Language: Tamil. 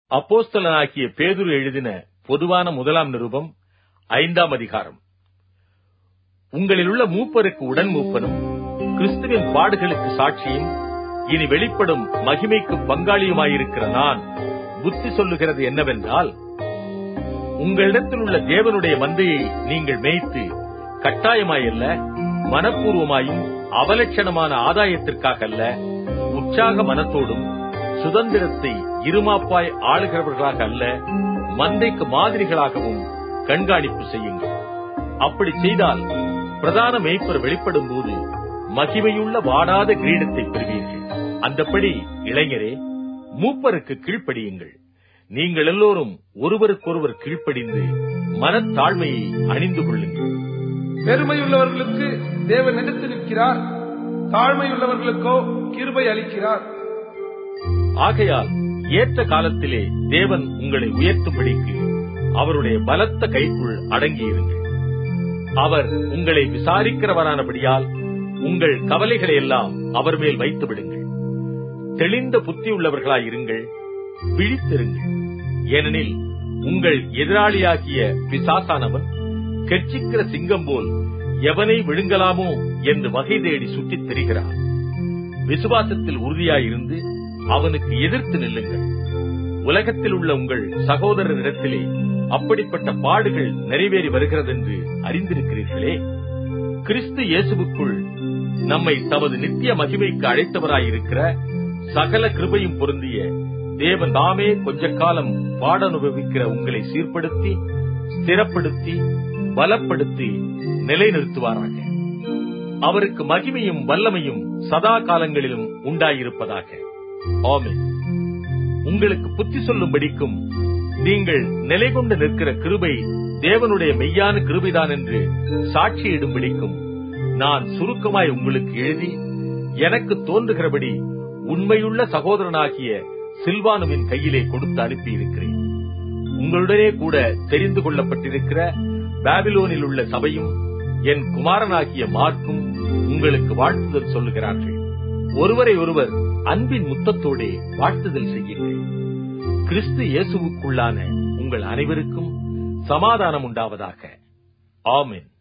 அப்போஸ்தலனாகிய பேதுரு எழுதின பொதுவான முதலாம் நிருபம் ஐந்தாம் அதிகாரம் உங்களிலுள்ள மூப்பருக்கு உடன் மூப்பனும் கிறிஸ்துவின் பாடுகளுக்கு சாட்சியும் இனி வெளிப்படும் மகிமைக்கு பங்காளியுமாயிருக்கிற நான் புத்தி சொல்லுகிறது என்னவென்றால் உங்களிடத்தில் உள்ள தேவனுடைய மந்தையை நீங்கள் மேய்த்து கட்டாயமாயல்ல மனப்பூர்வமாயும் அவலட்சணமான ஆதாயத்திற்காக அல்ல உற்சாக மனத்தோடும் சுதந்திரத்தை இருமாப்பாய் ஆளுகிறவர்களாக அல்ல மந்தைக்கு மாதிரிகளாகவும் கண்காணிப்பு செய்யுங்கள் அப்படி செய்தால் பிரதான மேய்ப்பர் வெளிப்படும் போது மகிமையுள்ள வாடாத கிரீடத்தை பெறுவீர்கள் அந்தப்படி இளைஞரே மூப்பருக்கு கீழ்ப்படியுங்கள் நீங்கள் எல்லோரும் ஒருவருக்கொருவர் கீழ்ப்படிந்து மனத்தாழ்மையை அணிந்து கொள்ளுங்கள் பெருமையுள்ளவர்களுக்கு தேவன் எடுத்து நிற்கிறார் தாழ்மையுள்ளவர்களுக்கோ கிருபை அளிக்கிறார் ஆகையால் ஏற்ற காலத்திலே தேவன் உங்களை உயர்த்தும்படிக்கு அவருடைய பலத்த கைக்குள் அடங்கியிருங்கள் அவர் உங்களை விசாரிக்கிறவரானபடியால் உங்கள் கவலைகளை எல்லாம் அவர் மேல் வைத்து விடுங்கள் தெளிந்த புத்தி உள்ளவர்களாயிருங்கள் விழித்திருங்கள் ஏனெனில் உங்கள் எதிராளியாகிய பிசாசானவன் கெர்ச்சிக்கிற சிங்கம் போல் எவனை விழுங்கலாமோ என்று வகை தேடி சுற்றித் திரிகிறான் விசுவாசத்தில் உறுதியாயிருந்து அவனுக்கு எதிர்த்து நில்லுங்கள் உலகத்தில் உள்ள உங்கள் சகோதரரிடத்திலே அப்படிப்பட்ட பாடுகள் நிறைவேறி வருகிறது என்று அறிந்திருக்கிறீர்களே கிறிஸ்து இயேசுவுக்குள் நம்மை தமது நித்திய மகிமைக்கு அழைத்தவராயிருக்கிற சகல கிருபையும் பொருந்திய தேவன் தாமே கொஞ்ச காலம் பாட அனுபவிக்கிற உங்களை சீர்படுத்தி ஸ்திரப்படுத்தி பலப்படுத்தி நிலைநிறுத்துவாராக அவருக்கு மகிமையும் வல்லமையும் சதா காலங்களிலும் உண்டாயிருப்பதாக ஆமென் உங்களுக்கு புத்தி சொல்லும்படிக்கும் நீங்கள் நிலை கொண்டு நிற்கிற கிருபை தேவனுடைய மெய்யான கிருபைதான் என்று சாட்சியிடும்படிக்கும் நான் சுருக்கமாய் உங்களுக்கு எழுதி எனக்கு தோன்றுகிறபடி உண்மையுள்ள சகோதரனாகிய சில்வானுவின் கையிலே கொடுத்து அனுப்பியிருக்கிறேன் உங்களுடனே கூட தெரிந்து கொள்ளப்பட்டிருக்கிற பாபிலோனில் உள்ள சபையும் என் குமாரனாகிய மார்க்கும் உங்களுக்கு வாழ்த்துதல் சொல்லுகிறார்கள் ஒருவரை ஒருவர் அன்பின் முத்தத்தோடே வாழ்த்துதல் செய்யுங்கள் கிறிஸ்து இயேசுவுக்குள்ளான உங்கள் அனைவருக்கும் சமாதானம் உண்டாவதாக ஆமென்